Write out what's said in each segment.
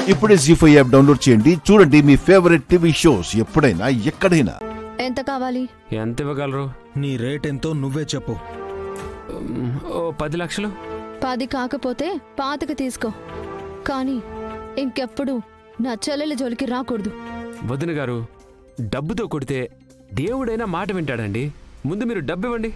ఇప్పుడే G five app download చేయండి చూడండి మీ ఫేవరెట్ టీవీ షోస్ ఎప్పుడైనా ఎక్కడైనా ఎంత కావాలి ఎంత ఇవ్వగలరు నీ రేట్ ఎంతో నువ్వే చెప్పు మ్, ఓ పది లక్షలు పది కాకపోతే పాతిక తీసుకో కానీ ఇంకెప్పుడు నా చెల్లెల జోలికి రాకూడదు వదిన గారు డబ్బుతో కొడితే దేవుడైనా మాట వింటాడండి ముందు మీరు డబ్బు ఇవ్వండి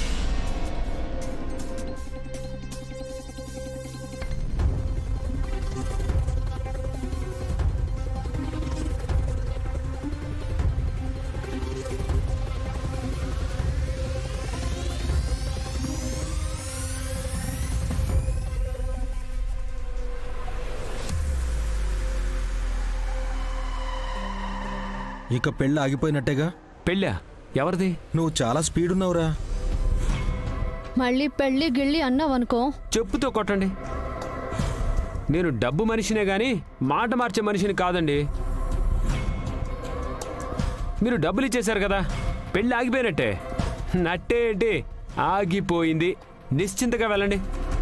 ఇక పెళ్ళి ఆగిపోయినట్టేగా పెళ్ళా ఎవరిది నువ్వు చాలా స్పీడ్ ఉన్నావురా మళ్ళీ పెళ్లి గిళ్ళి అన్నావనుకో చెప్పుతో కొట్టండి నేను డబ్బు మనిషినే గాని మాట మార్చే మనిషిని కాదండి మీరు డబ్బులు ఇచ్చేశారు కదా పెళ్ళి ఆగిపోయినట్టే నట్టే ఏంటి ఆగిపోయింది నిశ్చింతగా వెళ్ళండి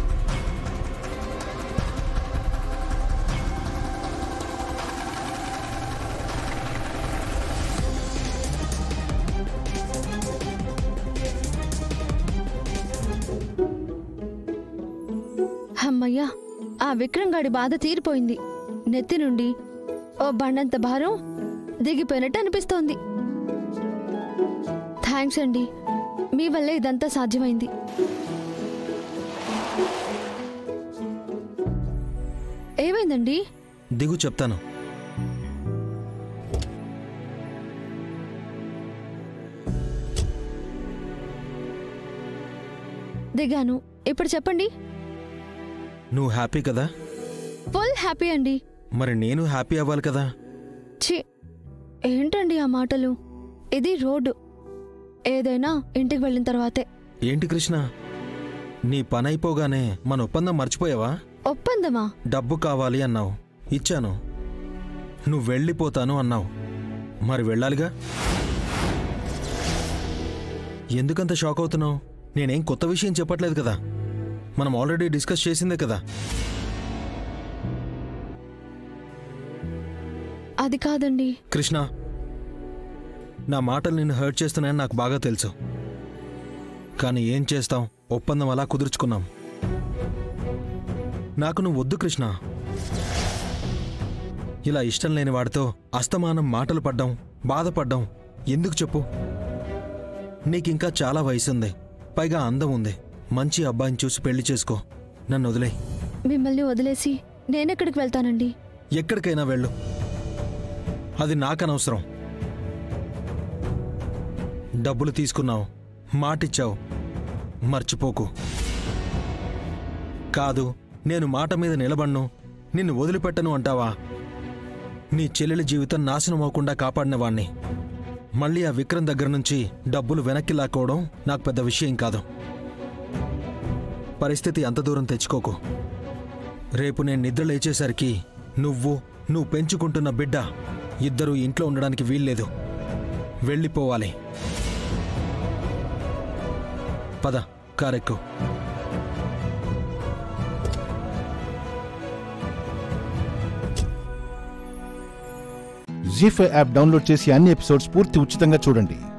అమ్మయ్యా ఆ విక్రమ్ గాడి బాధ తీరిపోయింది నెత్తి నుండి ఓ బండంత భారం దిగిపోయినట్టు అనిపిస్తోంది థ్యాంక్స్ అండి మీ వల్లే ఇదంతా సాధ్యమైంది ఏమైందండి దిగు చెప్తాను దిగాను ఇప్పుడు చెప్పండి నువ్వు హ్యాపీ కదా ఫుల్ హ్యాపీ అండి మరి నేను హ్యాపీ అవ్వాలి కదా ఛీ ఏంటండి ఆ మాటలు ఇది రోడ్డు ఏదైనా ఇంటికి వెళ్ళిన తర్వాతే ఏంటి కృష్ణ నీ పని అయిపోగానే మన ఒప్పందం మర్చిపోయావా ఒప్పందమా డబ్బు కావాలి అన్నావు ఇచ్చాను నువ్వు వెళ్ళిపోతాను అన్నావు మరి వెళ్ళాలిగా ఎందుకంత షాక్ అవుతున్నావు నేనేం కొత్త విషయం చెప్పట్లేదు కదా మనం ఆల్రెడీ డిస్కస్ చేసిందే కదా అది కాదండి కృష్ణ నా మాటలు నిన్ను హర్ట్ చేస్తున్నాయని నాకు బాగా తెలుసు కానీ ఏం చేస్తాం ఒప్పందం అలా కుదుర్చుకున్నాం నాకు నువ్వు వద్దు కృష్ణ ఇలా ఇష్టం లేని వాడితో అస్తమానం మాటలు పడ్డం బాధపడ్డం ఎందుకు చెప్పు నీకింకా చాలా వయసుంది పైగా అందం ఉంది మంచి అబ్బాయిని చూసి పెళ్లి చేసుకో నన్ను వదిలే మిమ్మల్ని వదిలేసి నేనెక్కడికి వెళ్తానండి ఎక్కడికైనా వెళ్ళు అది నాకనవసరం డబ్బులు తీసుకున్నావు మాటిచ్చావు మర్చిపోకు కాదు నేను మాట మీద నిలబడ్ను నిన్ను వదిలిపెట్టను అంటావా నీ చెల్లెలి జీవితం నాశనం అవ్వకుండా కాపాడిన వాణ్ణి మళ్ళీ ఆ విక్రమ్ దగ్గర నుంచి డబ్బులు వెనక్కి లాక్కోవడం నాకు పెద్ద విషయం కాదు పరిస్థితి అంత దూరం తెచ్చుకోకు రేపు నేను నిద్ర లేచేసరికి నువ్వు నువ్వు పెంచుకుంటున్న బిడ్డ ఇద్దరూ ఇంట్లో ఉండడానికి వీల్లేదు వెళ్ళిపోవాలి పద కారెక్కు జీ ఫైవ్ యాప్ డౌన్లోడ్ చేసి అన్ని ఎపిసోడ్స్ పూర్తి ఉచితంగా చూడండి